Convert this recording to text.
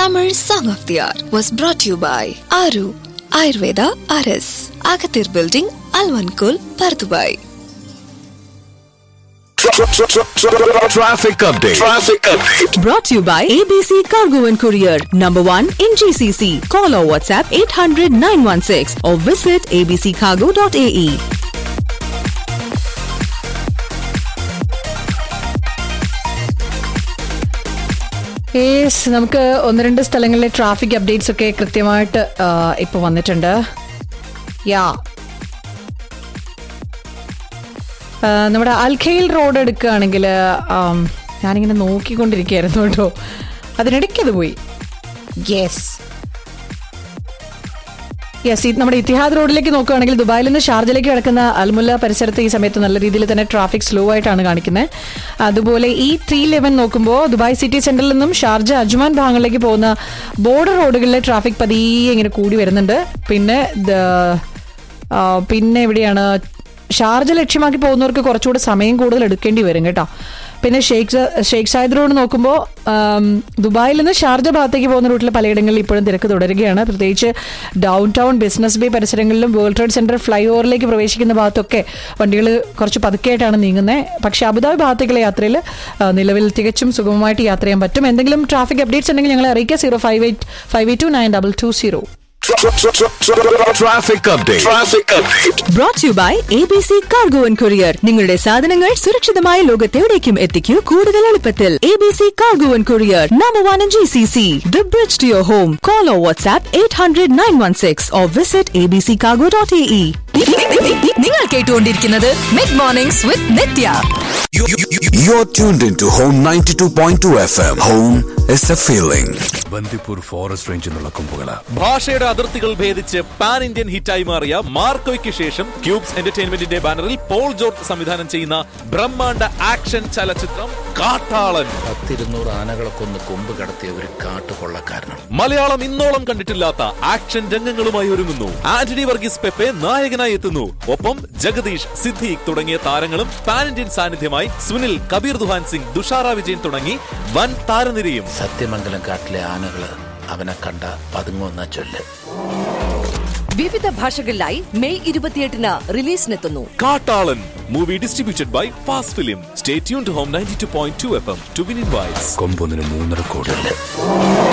Tamil Song of the Hour was brought to you by Aru Ayurveda RS, Agathir Building, Alvankul, Pardubai. Traffic update. Traffic update. Brought to you by ABC Cargo and Courier, number one in GCC. Call or WhatsApp 800 916 or visit abccargo.ae. Yes നമുക്ക് ഒന്ന് രണ്ട് സ്ഥലങ്ങളിലെ traffic updates ഒക്കെ കൃത്യമായിട്ട് ഇപ്പോൾ വന്നിട്ടുണ്ട് യാ ആ, നമ്മുടെ അൽഖയിൽ റോഡ് എടുക്കുകയാണെങ്കിൽ ആം, ഞാനിങ്ങനെ നോക്കിക്കൊണ്ടിരിക്കുകയായിരുന്നു കേട്ടോ അതിനിടയ്ക്ക് അത് പോയി യെസ് യെസ് നമ്മുടെ ഇത്തിഹാദ് റോഡിലേക്ക് നോക്കുകയാണെങ്കിൽ ദുബായിൽ നിന്ന് ഷാർജയിലേക്ക് കിടക്കുന്ന അൽമുല്ല പരിസരത്ത് ഈ സമയത്ത് നല്ല രീതിയിൽ തന്നെ ട്രാഫിക് സ്ലോ ആയിട്ടാണ് കാണിക്കുന്നത് അതുപോലെ ഈ ത്രീ ലെവൻ നോക്കുമ്പോൾ ദുബായ് സിറ്റി സെന്ററിൽ നിന്നും ഷാർജ അജ്മാൻ ഭാഗങ്ങളിലേക്ക് പോകുന്ന ബോർഡർ റോഡുകളിലെ ട്രാഫിക് പതിയെ ഇങ്ങനെ കൂടി വരുന്നുണ്ട് പിന്നെ ദ- ആ, പിന്നെ എവിടെയാണ് ഷാർജ ലക്ഷ്യമാക്കി പോകുന്നവർക്ക് കുറച്ചുകൂടെ സമയം കൂടുതൽ എടുക്കേണ്ടി വരും കേട്ടോ പിന്നെ ഷെയ്ഖ് ഷെയ്ഖ് സായിദ് റോഡ് നോക്കുമ്പോൾ ആം, ദുബായിൽ നിന്ന് ഷാർജ ഭാഗത്തേക്ക് പോകുന്ന റൂട്ടിൽ പലയിടങ്ങളിൽ ഇപ്പോഴും തിരക്ക് തുടരുകയാണ് പ്രത്യേകിച്ച് ഡൗൺ ടൗൺ ബിസിനസ് ബേ പരിസരങ്ങളിലും വേൾഡ് ട്രേഡ് സെന്റർ ഫ്ലൈ ഓവറിലേക്ക് പ്രവേശിക്കുന്ന ഭാഗത്തൊക്കെ വണ്ടികൾ കുറച്ച് പതുക്കെയായിട്ടാണ് നീങ്ങുന്നത് പക്ഷേ അബുദാബി ഭാഗത്തേക്കുള്ള യാത്രയിൽ ആ, നിലവിൽ തികച്ചും സുഗമമായിട്ട് യാത്ര ചെയ്യാൻ പറ്റും എന്തെങ്കിലും ട്രാഫിക് അപ്ഡേറ്റ്സ് ഉണ്ടെങ്കിൽ ഞങ്ങളെ അറിയിക്കുക zero five eight five eight two nine double two zero Traffic update. Traffic update. Brought to you by ABC Cargo and Courier. നിങ്ങളുടെ സാധനങ്ങൾ സുരക്ഷിതമായ ലോകത്തെവിടേക്കും എത്തിക്കൂ കൂടുതൽ എളുപ്പത്തിൽ ABC Cargo and Courier, number one in GCC. The bridge to your home. Call or WhatsApp 800 916 or visit abccargo.ae. നിങ്ങൾ കേട്ടുകൊണ്ടിരിക്കുന്നത് mid mornings with Nithya You- you- you- You're tuned into Home 92.2 FM. Home is a feeling. Bandipur forest റേഞ്ചിൽ നിന്നുള്ള കൊമ്പുകള ഭാഷയുടെ അതിർത്തികൾ ഭേദിച്ച് pan Indian ഹിറ്റായി മാറിയ മാർക്കോയ്ക്ക് ശേഷം ക്യൂബ്സ് എന്റർടൈൻമെന്റിന്റെ ബാനറിൽ പോൾ ജോർജ് സംവിധാനം ചെയ്യുന്ന ബ്രഹ്മാണ്ഡ ആക്ഷൻ ചലച്ചിത്രം കാട്ടാളൻ പത്തിരുന്നൂറ് ആനകളെ കൊന്ന് കൊമ്പ് കടത്തിയ ഒരു കാട്ടുകൊള്ളക്കാരനാണ് മലയാളം ഇന്നോളം കണ്ടിട്ടില്ലാത്ത ആക്ഷൻ രംഗങ്ങളുമായി ഒരുങ്ങുന്നു ആന്റണി വർഗീസ് പെപ്പെ നായകനായി എത്തുന്നു ഒപ്പം ജഗദീഷ് സിദ്ദീഖ് തുടങ്ങിയ താരങ്ങളും പാൻ ഇന്ത്യൻ സാന്നിധ്യമായി സുനിൽ കബീർ ദുഹാൻ സിംഗ് തുഷാര വിജയൻ തുടങ്ങി വൻ താരനിരയും സത്യമംഗലം കാട്ടിലെ ആനകള് അവനെ കണ്ട പതുങ്ങുന്ന ചൊല്ല് വിവിധ ഭാഷകളിലായി മെയ് ഇരുപത്തിയെട്ടിന് റിലീസിനെത്തുന്നു Kattalan movie distributed by fast film stay tune to home ninety two point two F M to win invites കൊമ്പൊന്നിന് മൂന്നര കോടി